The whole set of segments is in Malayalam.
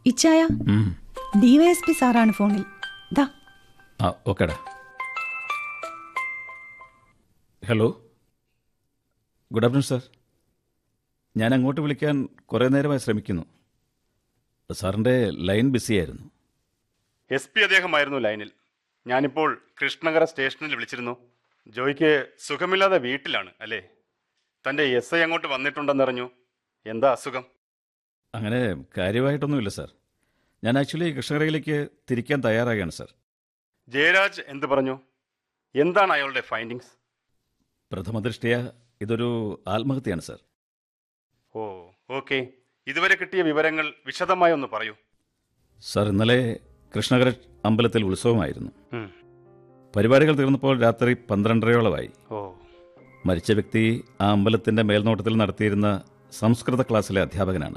ഇച്ചായ ഉം. ഡിവൈഎസ്പി സാറാണ് ഫോണിൽ ദാ ആ ഓക്കേടാ ഹലോ ഗുഡ് ആഫ്റ്റർനൂൺ സാർ ഞാൻ അങ്ങോട്ട് വിളിക്കാൻ കുറേ നേരമായി ശ്രമിക്കുന്നു സാറിൻ്റെ ലൈൻ ബിസിയായിരുന്നു എസ് പി അദ്ദേഹമായിരുന്നു ലൈനിൽ ഞാനിപ്പോൾ കൃഷ്ണകര സ്റ്റേഷനിൽ വിളിച്ചിരുന്നു ജോയ്ക്ക് സുഖമില്ലാതെ വീട്ടിലാണ് അല്ലേ തൻ്റെ എസ് ഐ അങ്ങോട്ട് വന്നിട്ടുണ്ടെന്നറിഞ്ഞു എന്താ അസുഖം അങ്ങനെ കാര്യമായിട്ടൊന്നുമില്ല സാർ ഞാൻ ആക്ച്വലി കൃഷ്ണകരയിലേക്ക് തിരിക്കാൻ തയ്യാറാകുകയാണ് സാർ ജയരാജ് എന്ത് പറഞ്ഞു എന്താണ് അയാളുടെ ഫൈൻഡിങ്സ് പ്രഥമദൃഷ്ടിയ ഇതൊരു ആത്മഹത്യയാണ് സാർ ഓ ഓക്കെ ഇതുവരെ കിട്ടിയ വിവരങ്ങൾ വിശദമായി ഒന്ന് പറയൂ സാർ ഇന്നലെ കൃഷ്ണകര അമ്പലത്തിൽ ഉത്സവമായിരുന്നു ഉം. പരിപാടികൾ തീർന്നപ്പോൾ രാത്രി പന്ത്രണ്ടരയോളമായി ഓ മരിച്ച വ്യക്തി ആ അമ്പലത്തിന്റെ മേൽനോട്ടത്തിൽ നടത്തിയിരുന്ന സംസ്കൃത ക്ലാസ്സിലെ അധ്യാപകനാണ്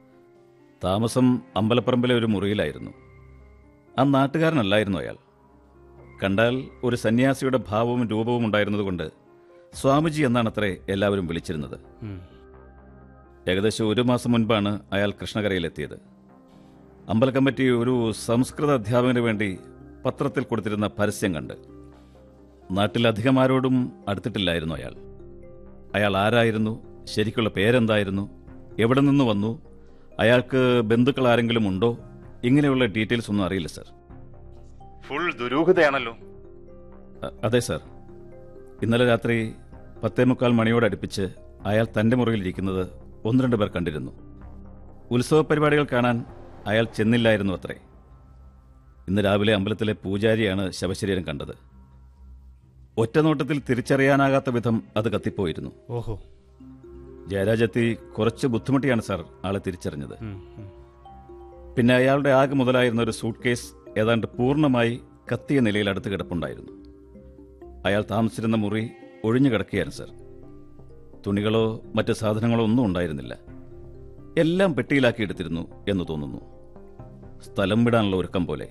താമസം അമ്പലപ്പറമ്പിലെ ഒരു മുറിയിലായിരുന്നു ആ നാട്ടുകാരനല്ലായിരുന്നു അയാൾ കണ്ടാൽ ഒരു സന്യാസിയുടെ ഭാവവും രൂപവും ഉണ്ടായിരുന്നതുകൊണ്ട് സ്വാമിജി എന്നാണത്രേ എല്ലാവരും വിളിച്ചിരുന്നത് ഉം. ഏകദേശം ഒരു മാസം മുൻപാണ് അയാൾ കൃഷ്ണകരയിലെത്തിയത് അമ്പല കമ്മിറ്റി ഒരു സംസ്കൃത അധ്യാപകന് വേണ്ടി പത്രത്തിൽ കൊടുത്തിരുന്ന പരസ്യം കണ്ട് നാട്ടിൽ അധികം ആരോടും അടുത്തിട്ടില്ലായിരുന്നു അയാൾ അയാൾ ആരായിരുന്നു ശരിക്കുള്ള പേരെന്തായിരുന്നു എവിടെ നിന്ന് വന്നു അയാൾക്ക് ബന്ധുക്കൾ ആരെങ്കിലും ഉണ്ടോ ഇങ്ങനെയുള്ള ഡീറ്റെയിൽസ് ഒന്നും അറിയില്ല സർ ഫുൾ ദുരൂഹതയാണല്ലോ അ- അതെ സർ ഇന്നലെ രാത്രി പത്തേ മുക്കാൽ മണിയോടടുപ്പിച്ച് അയാൾ തന്റെ മുറിയിലിരിക്കുന്നത് ഒന്ന് രണ്ട് പേർ കണ്ടിരുന്നു ഉത്സവ പരിപാടികൾ കാണാൻ അയാൾ ചെന്നില്ലായിരുന്നു അത്രേ ഇന്ന് രാവിലെ അമ്പലത്തിലെ പൂജാരിയാണ് ശവശരീരം കണ്ടത് ഒറ്റനോട്ടത്തിൽ തിരിച്ചറിയാനാകാത്ത വിധം അത് കത്തിപ്പോയിരുന്നു ഓഹോ ജയരാജെത്തി കുറച്ച് ബുദ്ധിമുട്ടിയാണ് സാർ ആളെ തിരിച്ചറിഞ്ഞത് പിന്നെ അയാളുടെ ആകെ മുതലായിരുന്ന ഒരു സൂട്ട് കേസ് ഏതാണ്ട് പൂർണ്ണമായി കത്തിയ നിലയിൽ അടുത്ത് കിടപ്പുണ്ടായിരുന്നു അയാൾ താമസിച്ചിരുന്ന മുറി ഒഴിഞ്ഞു കിടക്കുകയായിരുന്നു സർ തുണികളോ മറ്റ് സാധനങ്ങളോ ഒന്നും ഉണ്ടായിരുന്നില്ല എല്ലാം പെട്ടിയിലാക്കി എടുത്തിരുന്നു എന്ന് തോന്നുന്നു സ്ഥലം വിടാനുള്ള ഒരുക്കം പോലെ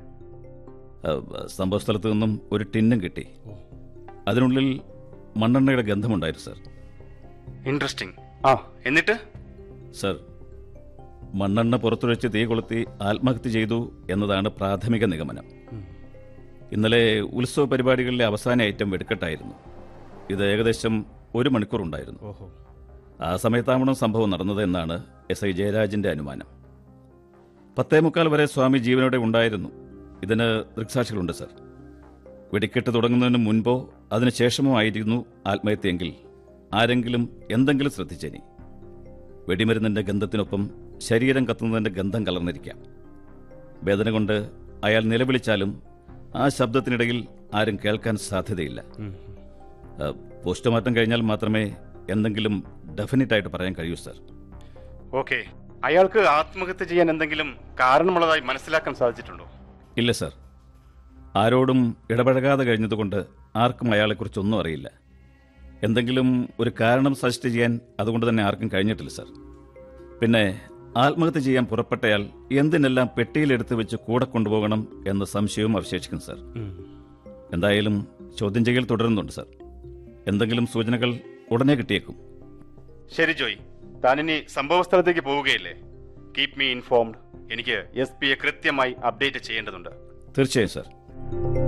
അഹ്, സംഭവ സ്ഥലത്ത് നിന്നും ഒരു ടിന്നും കിട്ടി അതിനുള്ളിൽ മണ്ണെണ്ണയുടെ ഗന്ധമുണ്ടായിരുന്നു സർ ഇൻട്രസ്റ്റിംഗ് ആ എന്നിട്ട് സർ മണ്ണെണ്ണ പുറത്തൊഴിച്ച് തീ കൊളുത്തി ആത്മഹത്യ ചെയ്തു എന്നതാണ് പ്രാഥമിക നിഗമനം ഇന്നലെ ഉത്സവ പരിപാടികളിലെ അവസാന ഐറ്റം വെടിക്കെട്ടായിരുന്നു ഇത് ഏകദേശം ഒരു മണിക്കൂർ ഉണ്ടായിരുന്നു ഓഹോ ആ സമയത്താവണം സംഭവം നടന്നത് എന്നാണ് എസ് ഐ ജയരാജിന്റെ അനുമാനം പത്തേ മുക്കാൽ വരെ സ്വാമി ജീവനോടെ ഉണ്ടായിരുന്നു ഇതിന് ദൃക്സാക്ഷികളുണ്ട് സർ വെടിക്കെട്ട് തുടങ്ങുന്നതിന് മുൻപോ അതിനുശേഷമോ ആയിരുന്നു ആത്മഹത്യയെങ്കിൽ ആരെങ്കിലും എന്തെങ്കിലും ശ്രദ്ധിച്ചേനി വെടിമരുന്നിന്റെ ഗന്ധത്തിനൊപ്പം ശരീരം കത്തുന്നതിന്റെ ഗന്ധം കലർന്നിരിക്കാം വേദന കൊണ്ട് അയാൾ നിലവിളിച്ചാലും ആ ശബ്ദത്തിനിടയിൽ ആരും കേൾക്കാൻ സാധ്യതയില്ല ആ, പോസ്റ്റ്മോർട്ടം കഴിഞ്ഞാൽ മാത്രമേ എന്തെങ്കിലും ഡെഫിനറ്റ് ആയിട്ട് പറയാൻ കഴിയൂ സർ ഓക്കെ അയാൾക്ക് ആത്മഹത്യ ചെയ്യാൻ എന്തെങ്കിലും കാരണമുള്ളതായി മനസ്സിലാക്കാൻ സാധിച്ചിട്ടുണ്ടോ ഇല്ല സർ ആരോടും ഇടപഴകാതെ കഴിഞ്ഞതുകൊണ്ട് ആർക്കും അയാളെക്കുറിച്ചൊന്നും അറിയില്ല എന്തെങ്കിലും ഒരു കാരണം സജസ്റ്റ് ചെയ്യാൻ അതുകൊണ്ട് തന്നെ ആർക്കും കഴിഞ്ഞിട്ടില്ല സർ പിന്നെ ആത്മഹത്യ ചെയ്യാൻ പുറപ്പെട്ടയാൾ എന്തിനെല്ലാം പെട്ടിയിലെടുത്ത് വെച്ച് കൂടെ കൊണ്ടുപോകണം എന്ന സംശയവും അവശേഷിക്കും സർ എന്തായാലും ചോദ്യം ചെയ്യൽ തുടരുന്നുണ്ട് സർ എന്തെങ്കിലും സൂചനകൾ ഉടനെ കിട്ടിയേക്കും ശരി ജോയ് താനിനി സംഭവ സ്ഥലത്തേക്ക് പോവുകയല്ലേ കീപ് മീ ഇൻഫോംഡ് എനിക്ക് എസ് പിയെ കൃത്യമായി അപ്ഡേറ്റ് ചെയ്യേണ്ടതുണ്ട് തീർച്ചയായും സർ